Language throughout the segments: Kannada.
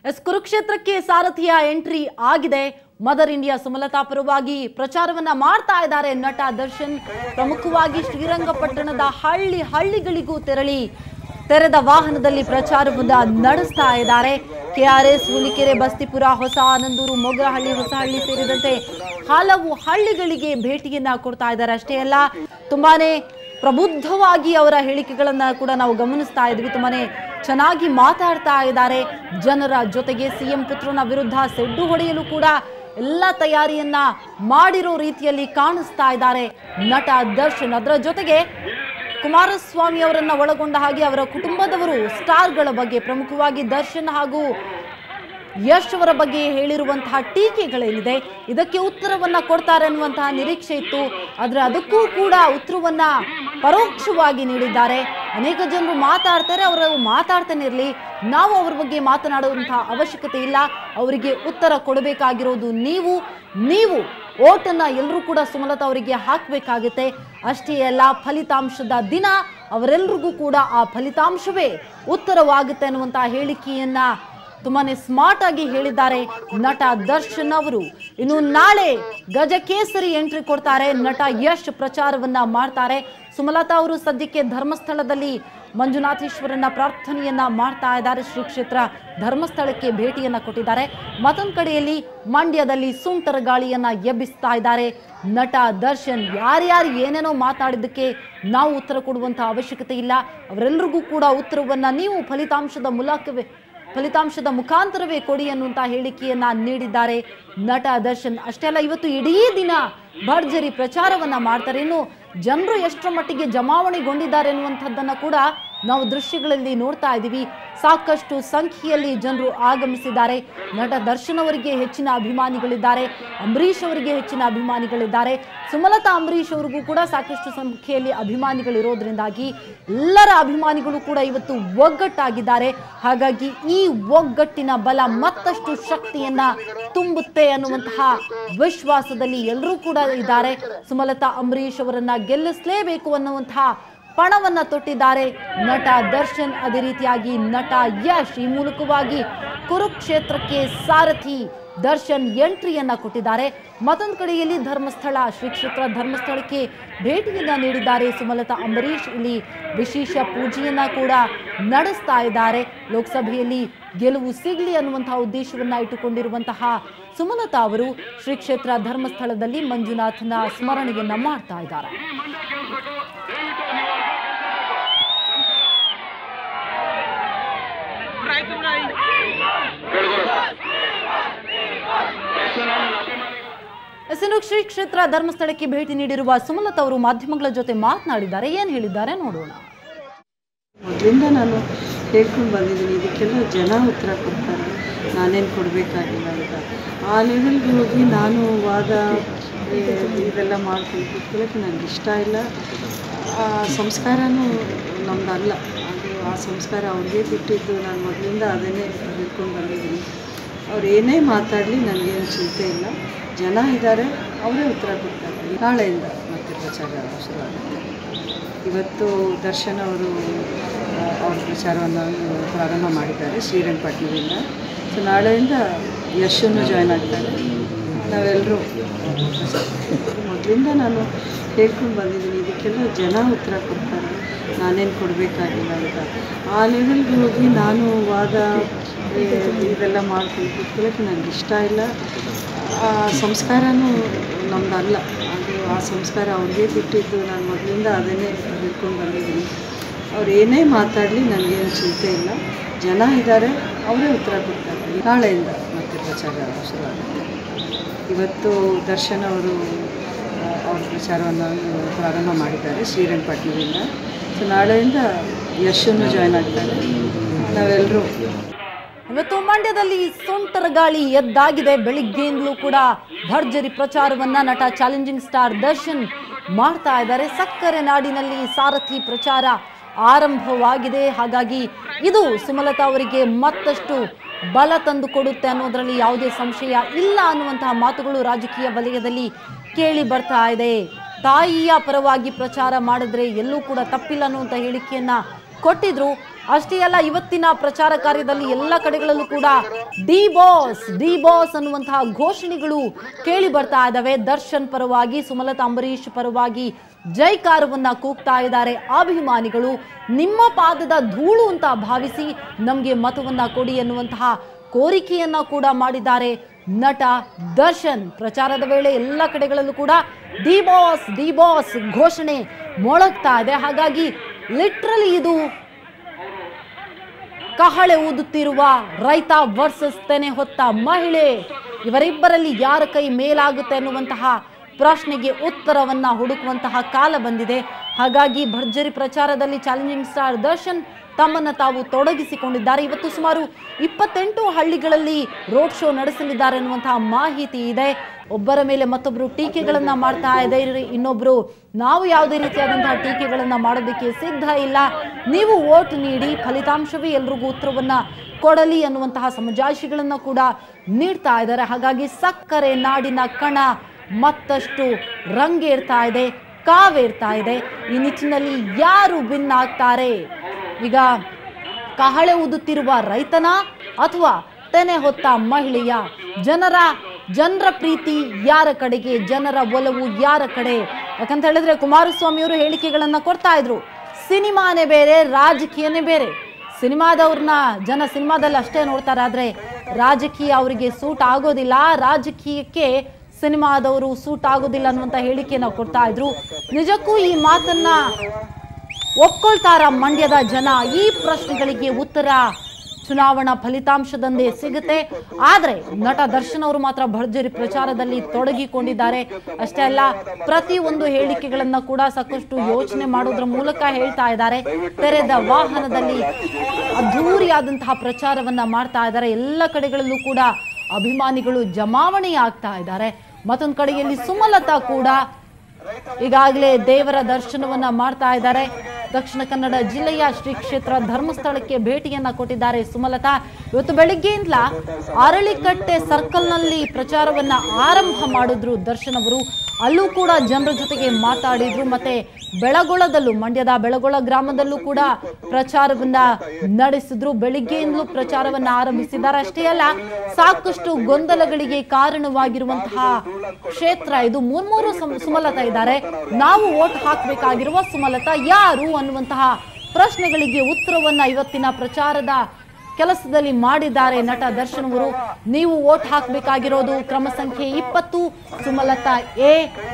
ಎಸ್ ಕುರುಕ್ಷೇತ್ರಕ್ಕೆ ಸಾರಥಿಯ ಎಂಟ್ರಿ ಆಗಿದೆ ಮದರ್ ಇಂಡಿಯಾ ಸುಮಲತಾ ಪರವಾಗಿ ಪ್ರಚಾರವನ್ನ ಮಾಡ್ತಾ ಇದ್ದಾರೆ ನಟ ದರ್ಶನ್ ಪ್ರಮುಖವಾಗಿ ಶ್ರೀರಂಗಪಟ್ಟಣದ ಹಳ್ಳಿ ಹಳ್ಳಿಗಳಿಗೂ ತೆರಳಿ ತೆರೆದ ವಾಹನದಲ್ಲಿ ಪ್ರಚಾರವನ್ನ ನಡೆಸ್ತಾ ಇದ್ದಾರೆ ಕೆಆರ್ಎಸ್ ಹುಲಿಕೆರೆ ಬಸ್ತಿಪುರ ಹೊಸ ಆನಂದೂರು ಮೊಗರಹಳ್ಳಿ ಹೊಸಹಳ್ಳಿ ಸೇರಿದಂತೆ ಹಲವು ಹಳ್ಳಿಗಳಿಗೆ ಭೇಟಿಯನ್ನ ಕೊಡ್ತಾ ಇದ್ದಾರೆ ಅಷ್ಟೇ ಅಲ್ಲ ತುಂಬಾನೇ ಪ್ರಬುದ್ಧವಾಗಿ ಅವರ ಹೇಳಿಕೆಗಳನ್ನ ಕೂಡ ನಾವು ಗಮನಿಸ್ತಾ ಇದ್ವಿ ತುಂಬಾನೇ ಚೆನ್ನಾಗಿ ಮಾತಾಡ್ತಾ ಇದ್ದಾರೆ ಜನರ ಜೊತೆಗೆ ಸಿಎಂ ಪುತ್ರನ ವಿರುದ್ಧ ಸೆಡ್ಡು ಹೊಡೆಯಲು ಕೂಡ ಎಲ್ಲ ತಯಾರಿಯನ್ನ ಮಾಡಿರೋ ರೀತಿಯಲ್ಲಿ ಕಾಣಿಸ್ತಾ ಇದ್ದಾರೆ ನಟ ದರ್ಶನ್ ಅದರ ಜೊತೆಗೆ ಕುಮಾರಸ್ವಾಮಿ ಅವರನ್ನ ಒಳಗೊಂಡ ಹಾಗೆ ಅವರ ಕುಟುಂಬದವರು ಸ್ಟಾರ್ಗಳ ಬಗ್ಗೆ ಪ್ರಮುಖವಾಗಿ ದರ್ಶನ್ ಹಾಗೂ ಯಶ್ ಅವರ ಬಗ್ಗೆ ಹೇಳಿರುವಂತಹ ಟೀಕೆಗಳೇನಿದೆ ಇದಕ್ಕೆ ಉತ್ತರವನ್ನ ಕೊಡ್ತಾರೆ ಅನ್ನುವಂತಹ ನಿರೀಕ್ಷೆ ಇತ್ತು ಆದ್ರೆ ಅದಕ್ಕೂ ಕೂಡ ಉತ್ತರವನ್ನ ಪರೋಕ್ಷವಾಗಿ ನೀಡಿದ್ದಾರೆ ಅನೇಕ ಜನರು ಮಾತಾಡ್ತಾರೆ ಅವರು ಮಾತಾಡ್ತಾನೆ ಇರಲಿ ನಾವು ಅವ್ರ ಬಗ್ಗೆ ಮಾತನಾಡುವಂತಹ ಅವಶ್ಯಕತೆ ಇಲ್ಲ ಅವರಿಗೆ ಉತ್ತರ ಕೊಡಬೇಕಾಗಿರೋದು ನೀವು ನೀವು ಓಟನ್ನ ಎಲ್ಲರೂ ಕೂಡ ಸುಮಲತಾ ಅವರಿಗೆ ಹಾಕಬೇಕಾಗುತ್ತೆ ಅಷ್ಟೇ ಅಲ್ಲ ಫಲಿತಾಂಶದ ದಿನ ಅವರೆಲ್ಲರಿಗೂ ಕೂಡ ಆ ಫಲಿತಾಂಶವೇ ಉತ್ತರವಾಗುತ್ತೆ ಅನ್ನುವಂತಹ ಹೇಳಿಕೆಯನ್ನ ತುಂಬಾನೇ ಸ್ಮಾರ್ಟ್ ಆಗಿ ಹೇಳಿದ್ದಾರೆ ನಟ ದರ್ಶನ್ ಅವರು ಇನ್ನು ನಾಳೆ ಗಜಕೇಸರಿ ಎಂಟ್ರಿ ಕೊಡ್ತಾರೆ ನಟ ಯಶ್ ಪ್ರಚಾರವನ್ನ ಮಾಡ್ತಾರೆ ಸುಮಲತಾ ಅವರು ಸದ್ಯಕ್ಕೆ ಧರ್ಮಸ್ಥಳದಲ್ಲಿ ಮಂಜುನಾಥೇಶ್ವರನ ಪ್ರಾರ್ಥನೆಯನ್ನ ಮಾಡ್ತಾ ಇದ್ದಾರೆ ಶ್ರೀ ಕ್ಷೇತ್ರ ಧರ್ಮಸ್ಥಳಕ್ಕೆ ಭೇಟಿಯನ್ನ ಕೊಟ್ಟಿದ್ದಾರೆ ಮತ್ತೊಂದು ಕಡೆಯಲ್ಲಿ ಮಂಡ್ಯದಲ್ಲಿ ಸುಂಟರ ಗಾಳಿಯನ್ನ ಎಬ್ಬಿಸ್ತಾ ಇದ್ದಾರೆ ನಟ ದರ್ಶನ್ ಯಾರ್ಯಾರು ಏನೇನೋ ಮಾತಾಡಿದ್ದಕ್ಕೆ ನಾವು ಉತ್ತರ ಕೊಡುವಂತಹ ಅವಶ್ಯಕತೆ ಇಲ್ಲ ಅವರೆಲ್ಲರಿಗೂ ಕೂಡ ಉತ್ತರವನ್ನ ನೀವು ಫಲಿತಾಂಶದ ಮೂಲಕವೇ ಫಲಿತಾಂಶದ ಮುಖಾಂತರವೇ ಕೊಡಿ ಅನ್ನುವಂತ ಹೇಳಿಕೆಯನ್ನ ನೀಡಿದ್ದಾರೆ ನಟ ದರ್ಶನ್ ಅಷ್ಟೇ ಅಲ್ಲ ಇವತ್ತು ಇಡೀ ದಿನ ಭರ್ಜರಿ ಪ್ರಚಾರವನ್ನ ಮಾಡ್ತಾರೆ ಇನ್ನು ಜನರು ಎಷ್ಟರ ಮಟ್ಟಿಗೆ ಜಮಾವಣೆಗೊಂಡಿದ್ದಾರೆ ಅನ್ನುವಂಥದ್ದನ್ನ ಕೂಡ ನಾವು ದೃಶ್ಯಗಳಲ್ಲಿ ನೋಡ್ತಾ ಇದ್ದೀವಿ ಸಾಕಷ್ಟು ಸಂಖ್ಯೆಯಲ್ಲಿ ಜನರು ಆಗಮಿಸಿದ್ದಾರೆ ನಟ ದರ್ಶನ್ ಅವರಿಗೆ ಹೆಚ್ಚಿನ ಅಭಿಮಾನಿಗಳಿದ್ದಾರೆ ಅಂಬರೀಷ್ ಅವರಿಗೆ ಹೆಚ್ಚಿನ ಅಭಿಮಾನಿಗಳಿದ್ದಾರೆ ಸುಮಲತಾ ಅಂಬರೀಷ್ ಅವ್ರಿಗೂ ಕೂಡ ಸಾಕಷ್ಟು ಸಂಖ್ಯೆಯಲ್ಲಿ ಅಭಿಮಾನಿಗಳಿರೋದ್ರಿಂದಾಗಿ ಎಲ್ಲರ ಅಭಿಮಾನಿಗಳು ಕೂಡ ಇವತ್ತು ಒಗ್ಗಟ್ಟಾಗಿದ್ದಾರೆ ಹಾಗಾಗಿ ಈ ಒಗ್ಗಟ್ಟಿನ ಬಲ ಮತ್ತಷ್ಟು ಶಕ್ತಿಯನ್ನ ತುಂಬುತ್ತೆ ಅನ್ನುವಂತಹ ವಿಶ್ವಾಸದಲ್ಲಿ ಎಲ್ಲರೂ ಕೂಡ ಇದ್ದಾರೆ ಸುಮಲತಾ ಅಂಬರೀಷ್ ಅವರನ್ನ ಗೆಲ್ಲಿಸಲೇಬೇಕು ಅನ್ನುವಂತಹ ಪಣವನ್ನ ತೊಟ್ಟಿದ್ದಾರೆ ನಟ ದರ್ಶನ್ ಅದೇ ರೀತಿಯಾಗಿ ನಟ ಯಶ್ ಈ ಮೂಲಕವಾಗಿ ಕುರುಕ್ಷೇತ್ರಕ್ಕೆ ಸಾರಥಿ ದರ್ಶನ್ ಎಂಟ್ರಿಯನ್ನ ಕೊಟ್ಟಿದ್ದಾರೆ ಮತ್ತೊಂದು ಕಡೆಯಲ್ಲಿ ಧರ್ಮಸ್ಥಳ ಶ್ರೀ ಕ್ಷೇತ್ರ ಧರ್ಮಸ್ಥಳಕ್ಕೆ ಭೇಟಿಯನ್ನ ನೀಡಿದ್ದಾರೆ ಸುಮಲತಾ ಅಂಬರೀಷ್ ಇಲ್ಲಿ ವಿಶೇಷ ಪೂಜೆಯನ್ನ ಕೂಡ ನಡೆಸ್ತಾ ಇದ್ದಾರೆ ಲೋಕಸಭೆಯಲ್ಲಿ ಗೆಲುವು ಸಿಗಲಿ ಅನ್ನುವಂತಹ ಉದ್ದೇಶವನ್ನ ಇಟ್ಟುಕೊಂಡಿರುವಂತಹ ಸುಮಲತಾ ಅವರು ಶ್ರೀ ಕ್ಷೇತ್ರ ಧರ್ಮಸ್ಥಳದಲ್ಲಿ ಮಂಜುನಾಥನ ಸ್ಮರಣೆಯನ್ನ ಮಾಡ್ತಾ ಇದ್ದಾರೆ ಎಸೆನು ಶ್ರೀ ಕ್ಷೇತ್ರ ಧರ್ಮಸ್ಥಳಕ್ಕೆ ಭೇಟಿ ನೀಡಿರುವ ಸುಮಲತಾ ಅವರು ಮಾಧ್ಯಮಗಳ ಜೊತೆ ಮಾತನಾಡಿದ್ದಾರೆ ಏನ್ ಹೇಳಿದ್ದಾರೆ ನೋಡೋಣ ಮೊದಲಿಂದ ನಾನು ಹೇಳ್ಕೊಂಡು ಬಂದಿದ್ದೀನಿ ಇದಕ್ಕೆಲ್ಲ ಜನ ಉತ್ತರ ಕೊಡ್ತಾರೆ ನಾನೇನು ಕೊಡಬೇಕಾಗಿಲ್ಲ ಅಂತ ಆ ಲೆವೆಲ್ಗೆ ಹೋಗಿ ನಾನು ವಾದ ಏ, ಇದೆಲ್ಲ ಮಾಡ್ಕೊಂಡು ಕೂತ್ಕೊಳ್ಳೋಕ್ಕೆ ನನಗೆ ಇಷ್ಟ ಇಲ್ಲ ಆ ಸಂಸ್ಕಾರನೂ ನಮ್ದಲ್ಲ ಅದು ಆ ಸಂಸ್ಕಾರ ಅವ್ರಿಗೆ ಬಿಟ್ಟಿದ್ದು ನಾನು ಮೊದಲಿಂದ ಅದನ್ನೇ ಹೇಳ್ಕೊಂಡು ಬಂದಿದ್ದೀನಿ ಅವ್ರು ಏನೇ ಮಾತಾಡಲಿ ನನಗೇನು ಚಿಂತೆ ಇಲ್ಲ ಜನ ಇದ್ದಾರೆ ಅವರೇ ಉತ್ತರ ಕೊಡ್ತಾರೆ ನಾಳೆಯಿಂದ ಮತ್ತೆ ಪ್ರಚಾರ ಶುರುವಾಗುತ್ತೆ ಇವತ್ತು ದರ್ಶನ್ ಅವರು ಆ, ಅವ್ರ ಪ್ರಚಾರವನ್ನು ಪ್ರಾರಂಭ ಮಾಡಿದ್ದಾರೆ ಶ್ರೀರಂಗಪಟ್ಟಣದಿಂದ ಸೊ ನಾಳೆಯಿಂದ ಯಶನ್ನು ಜಾಯ್ನ್ ಆಗ್ತಾರೆ ನಾವೆಲ್ಲರೂ ಮೊದಲಿಂದ ನಾನು ಹೇಳ್ಕೊಂಡು ಬಂದಿದ್ದೀನಿ ಇದಕ್ಕೆಲ್ಲ ಜನ ಉತ್ತರ ಕೊಡ್ತಾರೆ ನಾನೇನು ಕೊಡಬೇಕಾಗಿಲ್ಲ ಅಂತ ಆ ಲೆವೆಲ್ಗೆ ಹೋಗಿ ನಾನು ವಾದ ಏ, ಇದೆಲ್ಲ ಮಾಡ್ಕೊಂಡು ಕೂತ್ಕೊಳ್ಳೋಕ್ಕೆ ನನಗೆ ಇಷ್ಟ ಇಲ್ಲ ಆ ಸಂಸ್ಕಾರನೂ ನಮ್ದಲ್ಲ ಅದು ಆ ಸಂಸ್ಕಾರ ಅವ್ರಿಗೆ ಬಿಟ್ಟಿದ್ದು ನಾನು ಮೊದಲಿಂದ ಅದನ್ನೇ ಹೇಳ್ಕೊಂಡು ಬಂದಿದ್ದೀನಿ ಅವ್ರು ಏನೇ ಮಾತಾಡಲಿ ನನಗೇನು ಚಿಂತೆ ಇಲ್ಲ ಜನ ಇದ್ದಾರೆ ಅವರೇ ಉತ್ತರ ಕೊಡ್ತಾರೆ ನಾಳೆಯಿಂದ ಮತ್ತೆ ಪ್ರಚಾರ ಶುರುವಾಗುತ್ತೆ ಇವತ್ತು ದರ್ಶನ್ ಅವರು ಆ, ಅವ್ರ ಪ್ರಚಾರವನ್ನು ಪ್ರಾರಂಭ ಮಾಡಿದ್ದಾರೆ ಶ್ರೀರಂಗಪಟ್ಟಣದಿಂದ ಸೊ ನಾಳೆಯಿಂದ ಯಶನ್ನು ಜಾಯ್ನ್ ಆಗ್ತಾರೆ ನಾವೆಲ್ಲರೂ ಇವತ್ತು ಮಂಡ್ಯದಲ್ಲಿ ಸೊಂಟರ ಗಾಳಿ ಎದ್ದಾಗಿದೆ ಬೆಳಿಗ್ಗೆಯಿಂದಲೂ ಕೂಡ ಭರ್ಜರಿ ಪ್ರಚಾರವನ್ನ ನಟ ಚಾಲೆಂಜಿಂಗ್ ಸ್ಟಾರ್ ದರ್ಶನ್ ಮಾಡ್ತಾ ಇದ್ದಾರೆ ಸಕ್ಕರೆ ನಾಡಿನಲ್ಲಿ ಸಾರಥಿ ಪ್ರಚಾರ ಆರಂಭವಾಗಿದೆ ಹಾಗಾಗಿ ಇದು ಸುಮಲತಾ ಅವರಿಗೆ ಮತ್ತಷ್ಟು ಬಲ ತಂದು ಕೊಡುತ್ತೆ ಅನ್ನೋದರಲ್ಲಿ ಯಾವುದೇ ಸಂಶಯ ಇಲ್ಲ ಅನ್ನುವಂತಹ ಮಾತುಗಳು ರಾಜಕೀಯ ವಲಯದಲ್ಲಿ ಕೇಳಿ ಬರ್ತಾ ಇದೆ ತಾಯಿಯ ಪರವಾಗಿ ಪ್ರಚಾರ ಮಾಡಿದ್ರೆ ಎಲ್ಲೂ ಕೂಡ ತಪ್ಪಿಲ್ಲ ಅನ್ನುವಂಥ ಹೇಳಿಕೆಯನ್ನ ಕೊಟ್ಟಿದ್ರು ಅಷ್ಟೇ ಅಲ್ಲ ಇವತ್ತಿನ ಪ್ರಚಾರ ಕಾರ್ಯದಲ್ಲಿ ಎಲ್ಲ ಕಡೆಗಳಲ್ಲೂ ಕೂಡ ಡಿ ಬಾಸ್ ಡಿ ಬಾಸ್ ಅನ್ನುವಂತಹ ಘೋಷಣೆಗಳು ಕೇಳಿ ಬರ್ತಾ ಇದ್ದಾವೆ ದರ್ಶನ್ ಪರವಾಗಿ ಸುಮಲತಾ ಅಂಬರೀಶ್ ಪರವಾಗಿ ಜೈಕಾರವನ್ನ ಕೂಗ್ತಾ ಇದ್ದಾರೆ ಅಭಿಮಾನಿಗಳು ನಿಮ್ಮ ಪಾದದ ಧೂಳು ಅಂತ ಭಾವಿಸಿ ನಮಗೆ ಮತವನ್ನ ಕೊಡಿ ಎನ್ನುವಂತಹ ಕೋರಿಕೆಯನ್ನ ಕೂಡ ಮಾಡಿದ್ದಾರೆ ನಟ ದರ್ಶನ್ ಪ್ರಚಾರದ ವೇಳೆ ಎಲ್ಲ ಕಡೆಗಳಲ್ಲೂ ಕೂಡ ಡಿ ಬಾಸ್ ಡಿ ಬಾಸ್ ಘೋಷಣೆ ಮೊಳಗ್ತಾ ಇದೆ ಹಾಗಾಗಿ ಲಿಟ್ರಲಿ ಇದು ಕಹಳೆ ಊದುತ್ತಿರುವ ರೈತ ವರ್ಸಸ್ ತೆನೆ ಹೊತ್ತ ಮಹಿಳೆ ಇವರಿಬ್ಬರಲ್ಲಿ ಯಾರ ಕೈ ಮೇಲಾಗುತ್ತೆ ಅನ್ನುವಂತಹ ಪ್ರಶ್ನೆಗೆ ಉತ್ತರವನ್ನ ಹುಡುಕುವಂತಹ ಕಾಲ ಬಂದಿದೆ ಹಾಗಾಗಿ ಭರ್ಜರಿ ಪ್ರಚಾರದಲ್ಲಿ ಚಾಲೆಂಜಿಂಗ್ ಸ್ಟಾರ್ ದರ್ಶನ್ ತಮ್ಮನ್ನ ತಾವು ತೊಡಗಿಸಿಕೊಂಡಿದ್ದಾರೆ ಇವತ್ತು ಸುಮಾರು ಇಪ್ಪತ್ತೆಂಟು ಹಳ್ಳಿಗಳಲ್ಲಿ ರೋಡ್ ಶೋ ನಡೆಸಲಿದ್ದಾರೆ ಅನ್ನುವಂತಹ ಮಾಹಿತಿ ಇದೆ ಒಬ್ಬರ ಮೇಲೆ ಮತ್ತೊಬ್ಬರು ಟೀಕೆಗಳನ್ನ ಮಾಡ್ತಾ ಇದೆ ಇನ್ನೊಬ್ರು ನಾವು ಯಾವುದೇ ರೀತಿಯಾದಂತಹ ಟೀಕೆಗಳನ್ನ ಮಾಡೋದಕ್ಕೆ ಸಿದ್ಧ ಇಲ್ಲ ನೀವು ವೋಟ್ ನೀಡಿ ಫಲಿತಾಂಶವೇ ಎಲ್ರಿಗೂ ಉತ್ತರವನ್ನ ಕೊಡಲಿ ಅನ್ನುವಂತಹ ಸಮಜಾಯಿಷಿಗಳನ್ನ ಕೂಡ ನೀಡ್ತಾ ಇದ್ದಾರೆ ಹಾಗಾಗಿ ಸಕ್ಕರೆ ನಾಡಿನ ಕಣ ಮತ್ತಷ್ಟು ರಂಗೇರ್ತಾ ಇದೆ ಕಾವೇರ್ತಾ ಇದೆ ಈ ನಿಟ್ಟಿನಲ್ಲಿ ಯಾರು ವಿನ್ ಆಗ್ತಾರೆ ಈಗ ಕಹಳೆ ಊದುತ್ತಿರುವ ರೈತನ ಅಥವಾ ತೆನೆ ಹೊತ್ತ ಮಹಿಳೆಯ ಜನರ ಜನರ ಪ್ರೀತಿ ಯಾರ ಕಡೆಗೆ ಜನರ ಒಲವು ಯಾರ ಕಡೆ ಯಾಕಂತ ಹೇಳಿದ್ರೆ ಕುಮಾರಸ್ವಾಮಿ ಅವರು ಹೇಳಿಕೆಗಳನ್ನ ಕೊಡ್ತಾ ಇದ್ರು ಸಿನಿಮಾನೇ ಬೇರೆ ರಾಜಕೀಯನೇ ಬೇರೆ ಸಿನಿಮಾದವ್ರನ್ನ ಜನ ಸಿನಿಮಾದಲ್ಲಿ ಅಷ್ಟೇ ನೋಡ್ತಾರೆ ಆದ್ರೆ ರಾಜಕೀಯ ಅವರಿಗೆ ಸೂಟ್ ಆಗೋದಿಲ್ಲ ರಾಜಕೀಯಕ್ಕೆ ಸಿನಿಮಾದವರು ಸೂಟ್ ಆಗೋದಿಲ್ಲ ಅನ್ನುವಂತ ಹೇಳಿಕೆಯನ್ನ ಕೊಡ್ತಾ ಇದ್ರು ನಿಜಕ್ಕೂ ಈ ಮಾತನ್ನ ಒಪ್ಕೊಳ್ತಾರ ಮಂಡ್ಯದ ಜನ ಈ ಪ್ರಶ್ನೆಗಳಿಗೆ ಉತ್ತರ ಚುನಾವಣಾ ಫಲಿತಾಂಶದಂದೇ ಸಿಗುತ್ತೆ ಆದ್ರೆ ನಟ ದರ್ಶನ್ ಅವರು ಮಾತ್ರ ಭರ್ಜರಿ ಪ್ರಚಾರದಲ್ಲಿ ತೊಡಗಿಕೊಂಡಿದ್ದಾರೆ ಅಷ್ಟೇ ಅಲ್ಲ ಪ್ರತಿ ಒಂದು ಹೇಳಿಕೆಗಳನ್ನ ಕೂಡ ಸಾಕಷ್ಟು ಯೋಚನೆ ಮಾಡೋದ್ರ ಮೂಲಕ ಹೇಳ್ತಾ ಇದ್ದಾರೆ ತೆರೆದ ವಾಹನದಲ್ಲಿ ಅದ್ಧೂರಿಯಾದಂತಹ ಪ್ರಚಾರವನ್ನ ಮಾಡ್ತಾ ಇದ್ದಾರೆ ಎಲ್ಲ ಕಡೆಗಳಲ್ಲೂ ಕೂಡ ಅಭಿಮಾನಿಗಳು ಜಮಾವಣೆ ಆಗ್ತಾ ಇದ್ದಾರೆ ಮತ್ತೊಂದು ಕಡೆಯಲ್ಲಿ ಸುಮಲತಾ ಕೂಡ ಈಗಾಗಲೇ ದೇವರ ದರ್ಶನವನ್ನ ಮಾಡ್ತಾ ಇದ್ದಾರೆ ದಕ್ಷಿಣ ಕನ್ನಡ ಜಿಲ್ಲೆಯ ಶ್ರೀ ಕ್ಷೇತ್ರ ಧರ್ಮಸ್ಥಳಕ್ಕೆ ಭೇಟಿಯನ್ನ ಕೊಟ್ಟಿದ್ದಾರೆ ಸುಮಲತಾ ಇವತ್ತು ಬೆಳಿಗ್ಗೆಯಿಂದಲ ಅರಳಿಕಟ್ಟೆ ಸರ್ಕಲ್ನಲ್ಲಿ ಪ್ರಚಾರವನ್ನ ಆರಂಭ ಮಾಡಿದ್ರು ದರ್ಶನ್ ಅವರು ಅಲ್ಲೂ ಕೂಡ ಜನರ ಜೊತೆಗೆ ಮಾತಾಡಿದ್ರು ಮತ್ತೆ ಬೆಳಗೊಳದಲ್ಲೂ ಮಂಡ್ಯದ ಬೆಳಗೊಳ ಗ್ರಾಮದಲ್ಲೂ ಕೂಡ ಪ್ರಚಾರವನ್ನ ನಡೆಸಿದ್ರು ಬೆಳಿಗ್ಗೆಯಿಂದಲೂ ಪ್ರಚಾರವನ್ನ ಆರಂಭಿಸಿದ್ದಾರೆ ಅಷ್ಟೇ ಅಲ್ಲ ಸಾಕಷ್ಟು ಗೊಂದಲಗಳಿಗೆ ಕಾರಣವಾಗಿರುವಂತಹ ಕ್ಷೇತ್ರ ಇದು ಮೂರ್ಮೂರು ಸಮ- ಸುಮಲತಾ ಇದ್ದಾರೆ ನಾವು ವೋಟ್ ಹಾಕಬೇಕಾಗಿರುವ ಸುಮಲತಾ ಯಾರು ಅನ್ನುವಂತಹ ಪ್ರಶ್ನೆಗಳಿಗೆ ಉತ್ತರವನ್ನ ಇವತ್ತಿನ ಪ್ರಚಾರದ ಕೆಲಸದಲ್ಲಿ ಮಾಡಿದ್ದಾರೆ ನಟ ದರ್ಶನ್ ಅವರು ನೀವು ವೋಟ್ ಹಾಕಬೇಕಾಗಿರೋದು ಕ್ರಮ ಸಂಖ್ಯೆ ಇಪ್ಪತ್ತು ಸುಮಲತಾ ಎ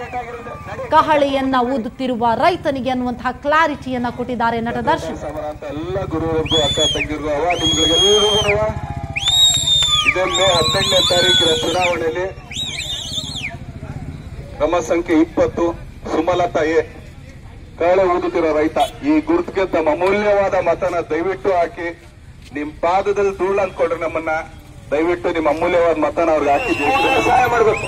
ಕಹಳೆಯನ್ನ ಊದುತ್ತಿರುವ ರೈತನಿಗೆ ಅನ್ನುವಂತಹ ಕ್ಲಾರಿಟಿಯನ್ನ ಕೊಟ್ಟಿದ್ದಾರೆ ನಟ ದರ್ಶನ್ ಸಮರ ಅಂತ ಎಲ್ಲ ಗುರುವರ್ಗು ಅಕ್ಕ ತಂಗಿರ್ಗು ಅವ ನಿಮ್ಗಳಿಗೆಲ್ಲರಿಗೂ ಇದೇ ಮೇ ಹದಿನೆಂಟನೇ ತಾರೀಕಿನ ಚುನಾವಣೆಯಲ್ಲಿ ಕ್ರಮ ಸಂಖ್ಯೆ ಇಪ್ಪತ್ತು ಸುಮಲತಾ ಎ ಕಾಳೆ ಊದುತ್ತಿರೋ ರೈತ ಈ ಗುರುತಿಗೆ ತಮ್ಮ ಅಮೂಲ್ಯವಾದ ಮತನ ದಯವಿಟ್ಟು ಹಾಕಿ ನಿಮ್ ಪಾದದಲ್ಲಿ ಧೂಳು ಅಂದ್ಕೊಂಡ್ರೆ ನಮ್ಮನ್ನ ದಯವಿಟ್ಟು ನಿಮ್ಮ ಅಮೂಲ್ಯವಾದ ಮತನ ಅವ್ರಿಗೆ ಹಾಕಿ ಜಯಿಸಲು ಸಹಾಯ ಮಾಡಬೇಕು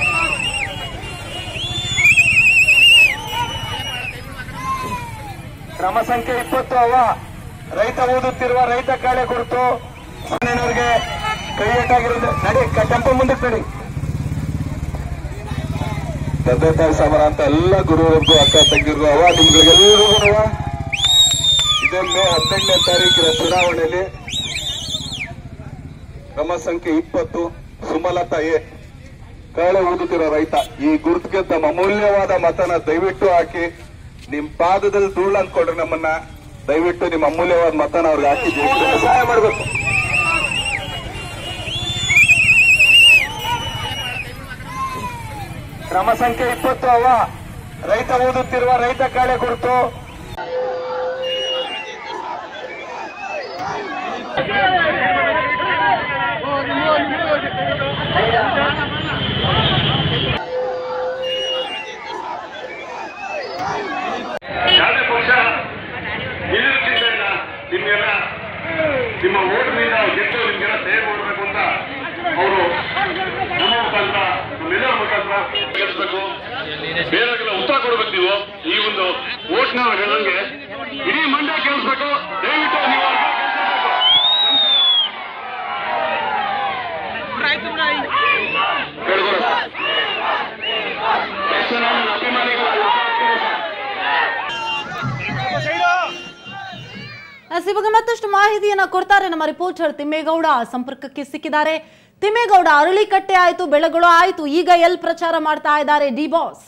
ಕ್ರಮ ಸಂಖ್ಯೆ ಇಪ್ಪತ್ತು ಅವ ರೈತ ಓದುತ್ತಿರುವ ರೈತ ಕಾಳೆ ಕುರಿತು ಮನೆಯವ್ರಿಗೆ ಕೈಯಟ್ಟಾಗಿರೋದು ನಡಿ ಕ- ಟೆಂಪೋ ಮುಂದಕ್ಕೆ ನಡಿ ತಂದೆ ತಾಯಿ ಸಮರ ಅಂತ ಎಲ್ಲ ಗುರುವರ್ಗು ಅಕ್ಕ ತಂಗಿರ್ಗು ಅವ ನಿಮ್ಗಳಿಗೆಲ್ಲರಿಗೂ ಇದೇ ಮೇ ಹದಿನೆಂಟನೇ ತಾರೀಕಿನ ಚುನಾವಣೆಯಲ್ಲಿ ಕ್ರಮ ಸಂಖ್ಯೆ ಇಪ್ಪತ್ತು ಸುಮಲತಾ ಎ ಕಾಳೆ ಊದುತ್ತಿರೋ ರೈತ ಈ ಗುರುತಿಗೆ ತಮ್ಮ ಅಮೂಲ್ಯವಾದ ಮತನ ದಯವಿಟ್ಟು ಹಾಕಿ ನಿಮ್ ಪಾದದಲ್ಲಿ ಧೂಳು ಅಂದ್ಕೊಂಡ್ರೆ ನಮ್ಮನ್ನ ದಯವಿಟ್ಟು ನಿಮ್ಮ ಅಮೂಲ್ಯವಾದ ಮತನ ಅವ್ರಿಗೆ ಹಾಕಿ ಜಯಿಸಲು ಸಹಾಯ ಮಾಡಬೇಕು ಕ್ರಮ ಸಂಖ್ಯೆ ಇಪ್ಪತ್ತು ಅವ ರೈತ ಓದುತ್ತಿರುವ ರೈತ ಕಾಳೆ ಕುರಿತು ಯಾವುದೇ ಪಕ್ಷ ನಿಲ್ಲುತ್ತಿದ್ದ ನಿಮ್ಗೆಲ್ಲ ನಿಮ್ಮ ಓಟ್ನಿಂದ ಗೆದ್ದು ನಿಮ್ಗೆಲ್ಲ ಸೇವೆ ಮಾಡಬೇಕು ಅಂತ ಅವರು ನಮ್ಮ ಮುಖಾಂತರ ನಮ್ಮೆಲ್ಲರ ಮುಖಾಂತರ ಗೆಲ್ಲಿಸಬೇಕು ಬೇರೆಲ್ಲ ಉತ್ತರ ಕೊಡ್ಬೇಕು ನೀವು ಈ ಒಂದು ಓಟ್ನ ಹೇಳಂಗೆ ಇಡೀ ಮಂಡ್ಯ ಕೇಳಿಸ್ಬೇಕು ದಯವಿಟ್ಟು ನೀವು ಅವ್ರಿಗೆ ಕೇಳ್ಕೊಳ ಎಷ್ಟು ನನ್ನ ಅಭಿಮಾನಿಗಳು ಎಸ್ ಇವಾಗ ಮತ್ತಷ್ಟು ಮಾಹಿತಿಯನ್ನ ಕೊಡ್ತಾರೆ ನಮ್ಮ ರಿಪೋರ್ಟರ್ ತಿಮ್ಮೇಗೌಡ ಸಂಪರ್ಕಕ್ಕೆ ಸಿಕ್ಕಿದ್ದಾರೆ ತಿಮ್ಮೇಗೌಡ ಅರಳಿಕಟ್ಟೆ ಆಯ್ತು ಬೆಳಗಳು ಆಯ್ತು ಈಗ ಎಲ್ ಪ್ರಚಾರ ಮಾಡ್ತಾ ಇದ್ದಾರೆ ಡಿ ಬಾಸ್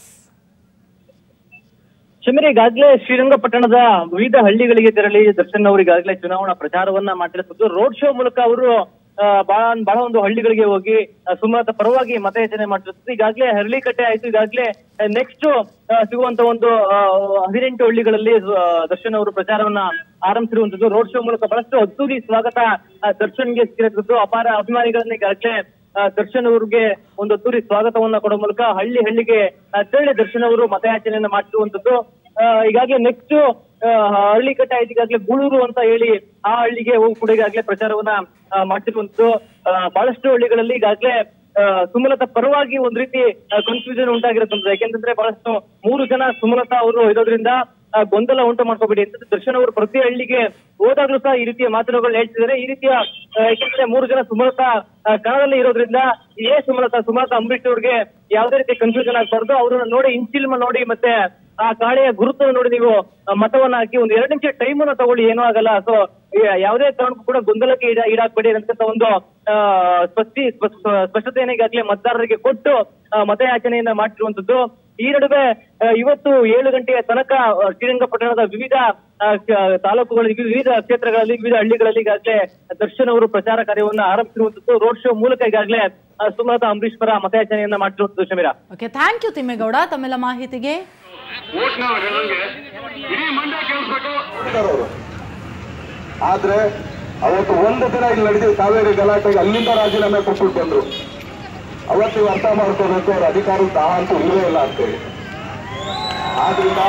ಶಮೀರ್ ಈಗಾಗಲೇ ಶ್ರೀರಂಗಪಟ್ಟಣದ ವಿವಿಧ ಹಳ್ಳಿಗಳಿಗೆ ತೆರಳಿ ದರ್ಶನ್ ಅವರು ಈಗಾಗಲೇ ಚುನಾವಣಾ ಪ್ರಚಾರವನ್ನ ಮಾಡಿರುತ್ತದೆ ರೋಡ್ ಶೋ ಮೂಲಕ ಅವರು ಆ, ಬಹಳ ಬಹಳ ಒಂದು ಹಳ್ಳಿಗಳಿಗೆ ಹೋಗಿ ಆ, ಸುಮಲತಾ ಪರವಾಗಿ ಮತಯಾಚನೆ ಮಾಡಿರುತ್ತದೆ ಈಗಾಗಲೇ ಹರಳಿಕಟ್ಟೆ ಆಯ್ತು ಈಗಾಗಲೇ ನೆಕ್ಸ್ಟ್ ಸಿಗುವಂತ ಒಂದು ಆ, ಹದಿನೆಂಟು ಹಳ್ಳಿಗಳಲ್ಲಿ ಆ, ದರ್ಶನ್ ಅವರು ಪ್ರಚಾರವನ್ನ ಆರಂಭಿಸಿರುವಂತದ್ದು ರೋಡ್ ಶೋ ಮೂಲಕ ಬಹಳಷ್ಟು ಅದ್ದೂರಿ ಸ್ವಾಗತ ಆ, ದರ್ಶನ್ಗೆ ಸಿಕ್ಕಿರುತ್ತದೆ ಅಪಾರ ಅಭಿಮಾನಿಗಳನ್ನ ಈಗಾಗಲೇ ಆ, ದರ್ಶನ್ ಅವ್ರಿಗೆ ಒಂದು ಅದ್ದೂರಿ ಸ್ವಾಗತವನ್ನ ಕೊಡೋ ಮೂಲಕ ಹಳ್ಳಿ ಹಳ್ಳಿಗೆ ಆ, ತೆರಳಿ ದರ್ಶನ್ ಅವರು ಮತಯಾಚನೆಯನ್ನ ಮಾಡ್ತಿರುವಂತದ್ದು ಆ, ಈಗಾಗಲೇ ನೆಕ್ಸ್ಟ್ ಹಳ್ಳಿಕಟ್ಟೆ ಆಯ್ತು ಈಗಾಗಲೇ ಗೂಳೂರು ಅಂತ ಹೇಳಿ ಆ ಹಳ್ಳಿಗೆ ಹೋಗಿ ಕೂಡ ಈಗಾಗಲೇ ಪ್ರಚಾರವನ್ನ ಆ, ಮಾಡ್ತಿರುವಂತದ್ದು ಆ, ಬಹಳಷ್ಟು ಹಳ್ಳಿಗಳಲ್ಲಿ ಈಗಾಗಲೇ ಆ, ಸುಮಲತಾ ಪರವಾಗಿ ಒಂದ್ ರೀತಿ ಕನ್ಫ್ಯೂಷನ್ ಉಂಟಾಗಿರುತ್ತಂತ ಯಾಕೆಂತಂದ್ರೆ ಬಹಳಷ್ಟು ಮೂರು ಜನ ಸುಮಲತಾ ಅವರು ಇರೋದ್ರಿಂದ ಆ, ಗೊಂದಲ ಉಂಟು ಮಾಡ್ಕೋಬೇಡಿ ಅಂತ ದರ್ಶನ್ ಅವರು ಪ್ರತಿ ಹಳ್ಳಿಗೆ ಹೋದಾಗ್ಲೂ ಸಹ ಈ ರೀತಿಯ ಮಾತುಗಳು ಹೇಳ್ತಿದ್ದಾರೆ ಈ ರೀತಿಯ ಆ, ಯಾಕೆಂದ್ರೆ ಮೂರು ಜನ ಸುಮಲತಾ ಆ, ಕಣದಲ್ಲಿ ಇರೋದ್ರಿಂದ ಏ ಸುಮಲತಾ ಸುಮಲತಾ ಅಂಬರೀಶ್ ಅವ್ರಿಗೆ ಯಾವುದೇ ರೀತಿ ಕನ್ಫ್ಯೂಷನ್ ಆಗ್ಬಾರ್ದು ಅವ್ರನ್ನ ನೋಡಿ ಇನ್ಸಿಲ್ಮ ನೋಡಿ ಮತ್ತೆ ಆ ಕಾಳೆಯ ಗುರುತನ್ನು ನೋಡಿ ನೀವು ಆ, ಮತವನ್ನ ಹಾಕಿ ಒಂದು ಎರಡು ನಿಮಿಷ ಟೈಮ್ ಅನ್ನ ತಗೊಳ್ಳಿ ಏನೂ ಆಗಲ್ಲ ಸೊ ಯಾವುದೇ ಕಾರಣಕ್ಕೂ ಕೂಡ ಗೊಂದಲಕ್ಕೆ ಈಡ ಈಡಾಗಬೇಡಿ ಅಂತಕ್ಕಂಥ ಒಂದು ಆ, ಸ್ಪಷ್ಟಿ ಸ್ಪಷ್ಟ- ಸ್ಪಷ್ಟತೆಯನ್ನು ಈಗಾಗಲೇ ಮತದಾರರಿಗೆ ಕೊಟ್ಟು ಆ, ಮತಯಾಚನೆಯನ್ನ ಮಾಡಿರುವಂತದ್ದು ಈ ನಡುವೆ ಆ, ಇವತ್ತು ಏಳು ಗಂಟೆಯ ತನಕ ಆ, ಶ್ರೀರಂಗಪಟ್ಟಣದ ವಿವಿಧ ಆ, ಕ- ತಾಲೂಕುಗಳಲ್ಲಿ ವಿವಿಧ ಕ್ಷೇತ್ರಗಳಲ್ಲಿ ವಿವಿಧ ಹಳ್ಳಿಗಳಲ್ಲಿ ಈಗಾಗಲೇ ದರ್ಶನ್ ಅವರು ಪ್ರಚಾರ ಕಾರ್ಯವನ್ನ ಆರಂಭಿಸಿರುವಂತದ್ದು ರೋಡ್ ಶೋ ಮೂಲಕ ಈಗಾಗಲೇ ಆ, ಸುಮಲತಾ ಅಂಬರೀಶ್ ಪರ ಮತಯಾಚನೆಯನ್ನ ಮಾಡಿರುವಂತದ್ದು Shamira okay thank you Thimmegowda ತಮ್ಮೆಲ್ಲ ಮಾಹಿತಿಗೆ ಓಟ್ನ ನನಗೆ ಇಡೀ ಮಂಡ್ಯ ಕೇಳಿಸ್ಬೇಕು ಅವರು ಆದ್ರೆ ಅವತ್ತು ಒಂದು ದಿನ ಇಲ್ಲಿ ನಡೆದಿದ್ದು ಕಾವೇರಿ ಗಲಾಟೆಗೆ ಅಲ್ಲಿಂದ ರಾಜೀನಾಮೆ ಕೊಟ್ಬಿಟ್ಟು ಬಂದ್ರು ಅವತ್ತು ನೀವು ಅರ್ಥ ಮಾಡ್ಕೋಬೇಕು ಅವ್ರ ಅಧಿಕಾರದ ದಾಹ ಅಂತೂ ಇಲ್ಲವೇ ಇಲ್ಲ ಅಂತೇಳಿ ಆದ್ರಿಂದ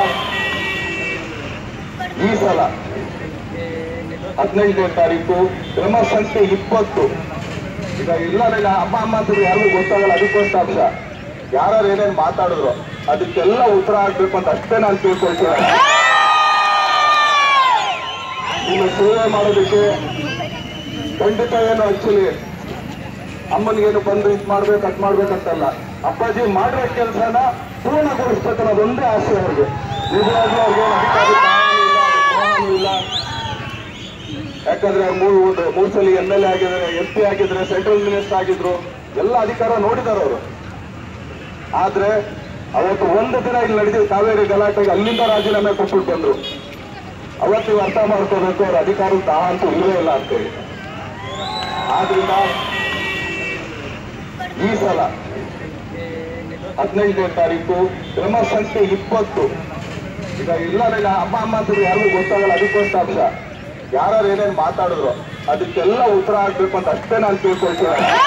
ಈ ಸಲ ಹದಿನೈದನೇ ತಾರೀಕು ಕ್ರಮ ಸಂಖ್ಯೆ ಇಪ್ಪತ್ತು ಈಗ ಇಲ್ಲ ಅಮ್ಮ ಅಮ್ಮ ಅಂತ ಯಾರಿಗೂ ಗೊತ್ತಾಗಲ್ಲ ಅದಕ್ಕೋಸ್ಕರ ಯಾರು ಏನೇನು ಮಾತಾಡಿದ್ರು ಅದಕ್ಕೆಲ್ಲ ಉತ್ತರ ಆಗ್ಬೇಕು ಅಂತ ಅಷ್ಟೇ ನಾನು ತಿಳ್ಕೊಳ್ತೀನಿ ನಿಮ್ಮ ಸೇವೆ ಮಾಡೋದಕ್ಕೆ ಖಂಡಿತ ಏನು ಆಕ್ಚುಲಿ ಅಮ್ಮನಿಗೇನು ಬಂದು ಇದು ಮಾಡ್ಬೇಕು ಅದ್ ಮಾಡ್ಬೇಕಂತಲ್ಲ ಅಪ್ಪಾಜಿ ಮಾಡಿರೋ ಕೆಲಸನ ಪೂರ್ಣಗೊಳಿಸ್ಬೇಕು ಅನ್ನೋದೊಂದೇ ಆಸೆ ಅವ್ರಿಗೆ ನಿಜವಾಗ್ಲೂ ಅವ್ರಿಗೆ ಅಧಿಕಾರಿ ಜ್ಞಾನನೂ ಇಲ್ಲ, ಜ್ಞಾನನೂ ಇಲ್ಲ ಯಾಕಂದ್ರೆ ಮೂರು ಒಂದು ಮೂರು ಸಲ ಎಂ ಎಲ್ ಎ ಆಗಿದ್ದಾರೆ ಎಂ ಪಿ ಆಗಿದ್ದಾರೆ ಸೆಂಟ್ರಲ್ ಮಿನಿಸ್ಟರ್ ಆಗಿದ್ರು ಎಲ್ಲ ಅಧಿಕಾರ ನೋಡಿದಾರೆ ಅವರು ಆದ್ರೆ ಅವತ್ತು ಒಂದು ದಿನ ಇಲ್ಲಿ ನಡೆದಿದ್ದು ಕಾವೇರಿ ಗಲಾಟೆಗೆ ಅಲ್ಲಿಂದ ರಾಜೀನಾಮೆ ಕೊಟ್ಬಿಟ್ಟು ಬಂದ್ರು ಅವತ್ತು ನೀವು ಅರ್ಥ ಮಾಡ್ಕೋಬೇಕು ಅವ್ರ ಅಧಿಕಾರದ ದಾಹ ಅಂತೂ ಇಲ್ಲವೇ ಇಲ್ಲ ಅಂತೇಳಿ ಆದ್ರಿಂದ ಈ ಸಲ ಹದಿನೈದನೇ ತಾರೀಕು ಕ್ರಮ ಸಂಖ್ಯೆ ಇಪ್ಪತ್ತು ಈಗ ಇಲ್ಲ ಅಮ್ಮ ಅಮ್ಮ ಅಂತ ಯಾರಿಗೂ ಗೊತ್ತಾಗಲ್ಲ ಅದಕ್ಕೋಸ್ಕರ ಯಾರು ಏನೇನು ಮಾತಾಡಿದ್ರು ಅದಕ್ಕೆಲ್ಲ ಉತ್ತರ ಆಗ್ಬೇಕು ಅಂತ ಅಷ್ಟೇ ನಾನು ತಿಳ್ಕೊಳ್ತೀನಿ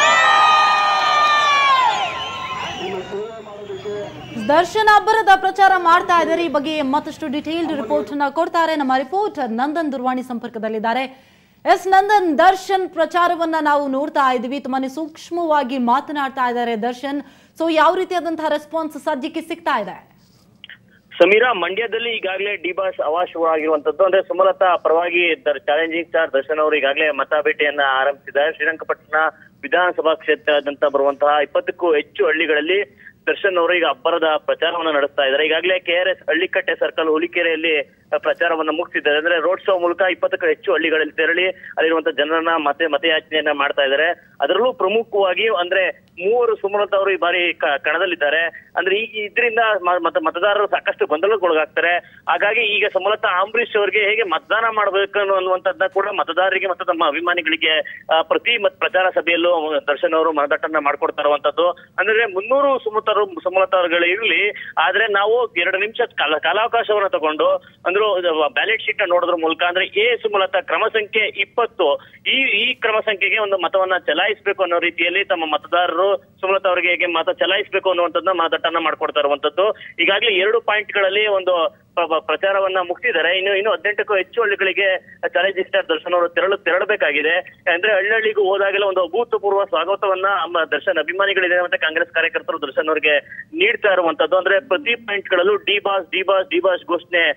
ನಿಮ್ಮ ಸೇವೆ ಮಾಡೋದಕ್ಕೆ ದರ್ಶನ್ ಅಬ್ಬರದ ಪ್ರಚಾರ ಮಾಡ್ತಾ ಇದ್ದಾರೆ ಈ ಬಗ್ಗೆ ಮತ್ತಷ್ಟು ಡಿಟೇಲ್ಡ್ ರಿಪೋರ್ಟ್ ಅನ್ನ ಕೊಡ್ತಾರೆ ನಮ್ಮ ರಿಪೋರ್ಟರ್ ನಂದನ್ ದುರ್ವಾಣಿ ಸಂಪರ್ಕದಲ್ಲಿದ್ದಾರೆ ಎಸ್ ನಂದನ್ ದರ್ಶನ್ ಪ್ರಚಾರವನ್ನ ನಾವು ನೋಡ್ತಾ ಇದ್ದೀವಿ ತುಂಬಾನೇ ಸೂಕ್ಷ್ಮವಾಗಿ ಮಾತನಾಡ್ತಾ ಇದ್ದಾರೆ ದರ್ಶನ್ ಸೊ ಯಾವ ರೀತಿಯಾದಂತಹ ರೆಸ್ಪಾನ್ಸ್ ಸದ್ಯಕ್ಕೆ ಸಿಗ್ತಾ ಇದೆ ಸಮೀರಾ ಮಂಡ್ಯದಲ್ಲಿ ಈಗಾಗಲೇ ಡಿಬಾಸ್ ಅವಾಶವಾಗಿರುವಂತದ್ದು ಅಂದ್ರೆ ಸುಮಲತಾ ಪರವಾಗಿ ಚಾಲೆಂಜಿಂಗ್ ಸ್ಟಾರ್ ದರ್ಶನ್ ಅವರು ಈಗಾಗಲೇ ಮತ ಭೇಟಿಯನ್ನ ಆರಂಭಿಸಿದ್ದಾರೆ ಶ್ರೀರಂಗಪಟ್ಟಣ ವಿಧಾನಸಭಾ ಕ್ಷೇತ್ರದಂತ ಬರುವಂತಹ ಇಪ್ಪತ್ತಕ್ಕೂ ಹೆಚ್ಚು ಹಳ್ಳಿಗಳಲ್ಲಿ ದರ್ಶನ್ ಅವರು ಈಗ ಅಬ್ಬರದ ಪ್ರಚಾರವನ್ನ ನಡೆಸ್ತಾ ಇದ್ದಾರೆ ಈಗಾಗಲೇ ಕೆಆರ್ಎಸ್ ಹಳ್ಳಿಕಟ್ಟೆ ಸರ್ಕಲ್ ಹುಲಿಕೆರೆಯಲ್ಲಿ ಪ್ರಚಾರವನ್ನ ಮುಗಿಸಿದ್ದಾರೆ ಅಂದ್ರೆ ರೋಡ್ ಶೋ ಮೂಲಕ ಇಪ್ಪತ್ತಕ್ಕೂ ಹೆಚ್ಚು ಹಳ್ಳಿಗಳಲ್ಲಿ ತೆರಳಿ ಅಲ್ಲಿರುವಂತಹ ಜನರನ್ನ ಮತ್ತೆ ಮತಯಾಚನೆಯನ್ನ ಮಾಡ್ತಾ ಇದ್ದಾರೆ ಅದರಲ್ಲೂ ಪ್ರಮುಖವಾಗಿ ಅಂದ್ರೆ ಮೂವರು ಸುಮಲತಾ ಅವರು ಈ ಬಾರಿ ಕ- ಕಣದಲ್ಲಿದ್ದಾರೆ ಅಂದ್ರೆ ಈ ಇದರಿಂದ ಮತ ಮತದಾರರು ಸಾಕಷ್ಟು ಗೊಂದಲಕ್ಕೊಳಗಾಗ್ತಾರೆ ಹಾಗಾಗಿ ಈಗ ಸುಮಲತಾ ಅಂಬರೀಶ್ ಅವರಿಗೆ ಹೇಗೆ ಮತದಾನ ಮಾಡಬೇಕು ಅನ್ನುವಂಥದ್ದನ್ನ ಕೂಡ ಮತದಾರರಿಗೆ ಮತ್ತು ತಮ್ಮ ಅಭಿಮಾನಿಗಳಿಗೆ ಆ, ಪ್ರತಿ ಮತ್ ಪ್ರಚಾರ ಸಭೆಯಲ್ಲೂ ದರ್ಶನ್ ಅವರು ಮನದಟ್ಟನ್ನ ಮಾಡ್ಕೊಡ್ತಾ ಇರುವಂತದ್ದು ಅಂದ್ರೆ ಮುನ್ನೂರು ಸುಮತರು ಸುಮಲತಾಗಳು ಇರಲಿ ಆದ್ರೆ ನಾವು ಎರಡು ನಿಮಿಷ ಕಾಲ ಕಾಲಾವಕಾಶವನ್ನ ತಗೊಂಡು ಅಂದ್ರೆ ಬ್ಯಾಲೆಟ್ ಶೀಟ್ ನೋಡೋದ್ರ ಮೂಲಕ ಅಂದ್ರೆ ಎ ಸುಮಲತಾ ಕ್ರಮ ಸಂಖ್ಯೆ ಇಪ್ಪತ್ತು ಈ ಈ ಕ್ರಮ ಸಂಖ್ಯೆಗೆ ಒಂದು ಮತವನ್ನ ಚಲಾಯಿಸಬೇಕು ಅನ್ನೋ ರೀತಿಯಲ್ಲಿ ತಮ್ಮ ಮತದಾರರು ಸುಮಲತಾ ಅವರಿಗೆ ಹೇಗೆ ಮತ ಚಲಾಯಿಸಬೇಕು ಅನ್ನುವಂಥದ್ದನ್ನ ಮತದಟ್ಟನ್ನ ಮಾಡ್ಕೊಡ್ತಾ ಇರುವಂತದ್ದು ಈಗಾಗಲೇ ಎರಡು ಪಾಯಿಂಟ್ಗಳಲ್ಲಿ ಒಂದು ಪ್ರ- ಪ್ರ- ಪ್ರಚಾರವನ್ನ ಮುಗಿಸಿದ್ದಾರೆ ಇನ್ನು ಇನ್ನು ಹದಿನೆಂಟಕ್ಕೂ ಹೆಚ್ಚು ಹಳ್ಳಿಗಳಿಗೆ ಚಾಲೆಂಜಿಂಗ್ ಸ್ಟಾರ್ ದರ್ಶನ್ ಅವರು ತೆರಳು ತೆರಳಬೇಕಾಗಿದೆ ಅಂದ್ರೆ ಹಳ್ಳಿಗೂ ಹೋದಾಗೆಲ್ಲ ಒಂದು ಅಭೂತಪೂರ್ವ ಸ್ವಾಗತವನ್ನ ನಮ್ಮ ದರ್ಶನ್ ಅಭಿಮಾನಿಗಳಿದೆ ಮತ್ತೆ ಕಾಂಗ್ರೆಸ್ ಕಾರ್ಯಕರ್ತರು ದರ್ಶನ್ ಅವರಿಗೆ ನೀಡ್ತಾ ಇರುವಂತದ್ದು ಅಂದ್ರೆ ಪ್ರತಿ ಪಾಯಿಂಟ್ ಗಳಲ್ಲೂ D Boss D Boss D Boss ಘೋಷಣೆ ಆ,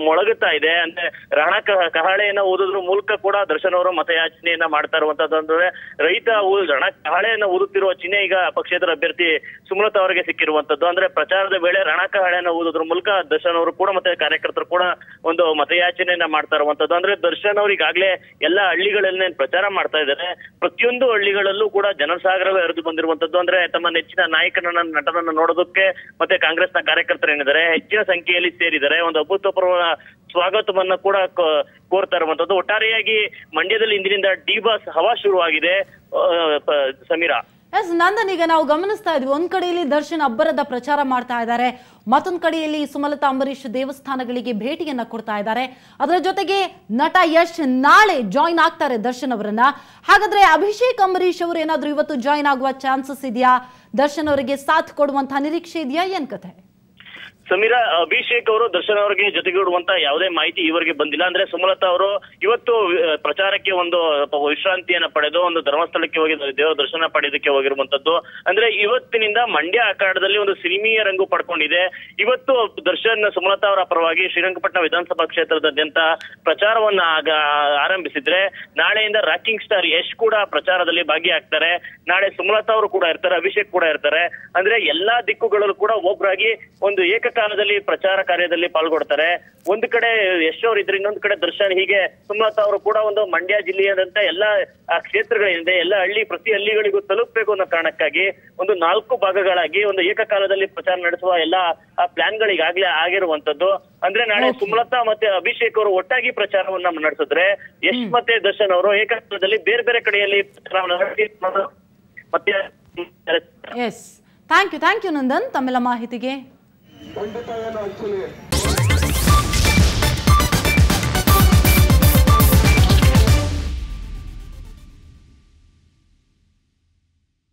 ಮೊಳಗುತ್ತಾ ಇದೆ ಅಂದ್ರೆ ರಣ ಕ- ಕಹಳೆಯನ್ನ ಊದೋದ್ರ ಮೂಲಕ ಕೂಡ ದರ್ಶನ್ ಅವರು ಮತಯಾಚನೆಯನ್ನ ಮಾಡ್ತಾ ಇರುವಂತದ್ದು ಅಂದ್ರೆ ರೈತ ಊ- ರಣ ಕಹಳೆಯನ್ನ ಊದುತ್ತಿರುವ ಚಿಹ್ನೆ ಈಗ ಪಕ್ಷೇತರ ಅಭ್ಯರ್ಥಿ ಸುಮಲತಾ ಅವರಿಗೆ ಸಿಕ್ಕಿರುವಂತದ್ದು ಅಂದ್ರೆ ಪ್ರಚಾರದ ವೇಳೆ ರಣ ಕಹಳೆಯನ್ನ ಊದೋದ್ರ ಮೂಲಕ ದರ್ಶನ್ ಅವರು ಕೂಡ ಮತ್ತೆ ಕಾರ್ಯಕರ್ತರು ಕೂಡ ಒಂದು ಮತಯಾಚನೆಯನ್ನ ಮಾಡ್ತಾ ಇರುವಂತದ್ದು ಅಂದ್ರೆ ದರ್ಶನ್ ಅವರು ಈಗಾಗಲೇ ಎಲ್ಲ ಹಳ್ಳಿಗಳಲ್ಲಿ ಪ್ರಚಾರ ಮಾಡ್ತಾ ಇದ್ದಾರೆ ಪ್ರತಿಯೊಂದು ಹಳ್ಳಿಗಳಲ್ಲೂ ಕೂಡ ಜನಸಾಗರವೇ ಹರಿದು ಬಂದಿರುವಂತದ್ದು ಅಂದ್ರೆ ತಮ್ಮ ನೆಚ್ಚಿನ ನಾಯಕನನ್ನ ನಟನನ್ನ ನೋಡೋದಕ್ಕೆ ಮತ್ತೆ ಕಾಂಗ್ರೆಸ್ನ ಕಾರ್ಯಕರ್ತರು ಏನಿದ್ದಾರೆ ಹೆಚ್ಚಿನ ಸಂಖ್ಯೆಯಲ್ಲಿ ಸೇರಿದ್ದಾರೆ ಒಂದು ಅಭೂತಪೂರ್ವ ಸ್ವಾಗತವನ್ನ ಕೂಡ ಕೋ- ಕೋರ್ತಾ ಇರುವಂತದ್ದು ಒಟ್ಟಾರೆಯಾಗಿ ಮಂಡ್ಯದಲ್ಲಿ ಇಂದಿನಿಂದ ಡಿ ಬಾಸ್ ಹವಾ ಶುರುವಾಗಿದೆ ಆ, ಪ- ಸಮೀರಾ ಎಸ್ ನಂದನ್ ಈಗ ನಾವು ಗಮನಿಸ್ತಾ ಇದ್ವಿ ಒಂದ್ ಕಡೆಯಲ್ಲಿ ದರ್ಶನ್ ಅಬ್ಬರದ ಪ್ರಚಾರ ಮಾಡ್ತಾ ಇದ್ದಾರೆ ಮತ್ತೊಂದ್ ಕಡೆಯಲ್ಲಿ ಸುಮಲತಾ ಅಂಬರೀಶ್ ದೇವಸ್ಥಾನಗಳಿಗೆ ಭೇಟಿಯನ್ನ ಕೊಡ್ತಾ ಇದ್ದಾರೆ ಅದರ ಜೊತೆಗೆ ನಟ ಯಶ್ ನಾಳೆ ಜಾಯಿನ್ ಆಗ್ತಾರೆ ದರ್ಶನ್ ಅವರನ್ನ ಹಾಗಾದ್ರೆ ಅಭಿಷೇಕ್ ಅಂಬರೀಶ್ ಅವರು ಏನಾದ್ರೂ ಇವತ್ತು ಜಾಯಿನ್ ಆಗುವ ಚಾನ್ಸಸ್ ಇದೆಯಾ ದರ್ಶನ್ ಅವರಿಗೆ ಸಾಥ್ ಕೊಡುವಂತಹ ನಿರೀಕ್ಷೆ ಇದೆಯಾ ಏನ್ ಕಥೆ ಸಮೀರಾ ಅಭಿಷೇಕ್ ಅವರು ದರ್ಶನ್ ಅವರಿಗೆ ಜೊತೆಗೂಡುವಂತ ಯಾವುದೇ ಮಾಹಿತಿ ಇವರಿಗೆ ಬಂದಿಲ್ಲ ಅಂದ್ರೆ ಸುಮಲತಾ ಅವರು ಇವತ್ತು ಆ, ಪ್ರಚಾರಕ್ಕೆ ಒಂದು ಪ- ವಿಶ್ರಾಂತಿಯನ್ನ ಪಡೆದು ಒಂದು ಧರ್ಮಸ್ಥಳಕ್ಕೆ ಹೋಗಿ ದೇವರ ದರ್ಶನ ಪಡೆಯೋದಕ್ಕೆ ಹೋಗಿರುವಂತದ್ದು ಅಂದ್ರೆ ಇವತ್ತಿನಿಂದ ಮಂಡ್ಯ ಅಖಾಡದಲ್ಲಿ ಒಂದು ಸಿನಿಮೀಯ ರಂಗು ಪಡ್ಕೊಂಡಿದೆ ಇವತ್ತು ದರ್ಶನ್ ಸುಮಲತಾ ಅವರ ಪರವಾಗಿ ಶ್ರೀರಂಗಪಟ್ಟಣ ವಿಧಾನಸಭಾ ಕ್ಷೇತ್ರದಾದ್ಯಂತ ಪ್ರಚಾರವನ್ನ ಆಗ ಆರಂಭಿಸಿದ್ರೆ ನಾಳೆಯಿಂದ ರಾಕಿಂಗ್ ಸ್ಟಾರ್ ಯಶ್ ಕೂಡ ಪ್ರಚಾರದಲ್ಲಿ ಭಾಗಿಯಾಗ್ತಾರೆ ನಾಳೆ ಸುಮಲತಾ ಅವರು ಕೂಡ ಇರ್ತಾರೆ ಅಭಿಷೇಕ್ ಕೂಡ ಇರ್ತಾರೆ ಅಂದ್ರೆ ಎಲ್ಲಾ ದಿಕ್ಕುಗಳಲ್ಲೂ ಕೂಡ ಒಬ್ಬರಾಗಿ ಒಂದು ಏಕಕಾಲದಲ್ಲಿ ಪ್ರಚಾರ ಕಾರ್ಯದಲ್ಲಿ ಪಾಲ್ಗೊಳ್ತಾರೆ ಒಂದು ಕಡೆ ಯಶ್ ಅವರು ಇದ್ರೆ ಇನ್ನೊಂದು ಕಡೆ ದರ್ಶನ್ ಹೀಗೆ ಸುಮಲತಾ ಅವರು ಕೂಡ ಒಂದು ಮಂಡ್ಯ ಜಿಲ್ಲೆಯಾದಂತ ಎಲ್ಲ ಆ ಕ್ಷೇತ್ರಗಳಿಂದ ಎಲ್ಲ ಹಳ್ಳಿ ಪ್ರತಿ ಹಳ್ಳಿಗಳಿಗೂ ತಲುಪಬೇಕು ಅನ್ನೋ ಕಾರಣಕ್ಕಾಗಿ ಒಂದು ನಾಲ್ಕು ಭಾಗಗಳಾಗಿ ಒಂದು ಏಕಕಾಲದಲ್ಲಿ ಪ್ರಚಾರ ನಡೆಸುವ ಎಲ್ಲ ಆ ಪ್ಲಾನ್ಗಳಿಗಾಗ್ಲೇ ಆಗಿರುವಂತದ್ದು ಅಂದ್ರೆ ನಾಳೆ ಸುಮಲತಾ ಮತ್ತೆ ಅಭಿಷೇಕ್ ಅವರು ಒಟ್ಟಾಗಿ ಪ್ರಚಾರವನ್ನ ನಡೆಸಿದ್ರೆ ಯಶ್ ಮತ್ತೆ ದರ್ಶನ್ ಅವರು ಏಕಕಾಲದಲ್ಲಿ ಬೇರೆ ಬೇರೆ ಕಡೆಯಲ್ಲಿ ಪ್ರಚಾರವನ್ನ ನಡೆಸಿ ಮತ್ತೆ yes thank you thank you Nandan ತಮ್ಮೆಲ್ಲ ಮಾಹಿತಿಗೆ ಖಂಡಿತ ಏನು ಆಕ್ಚುಲಿ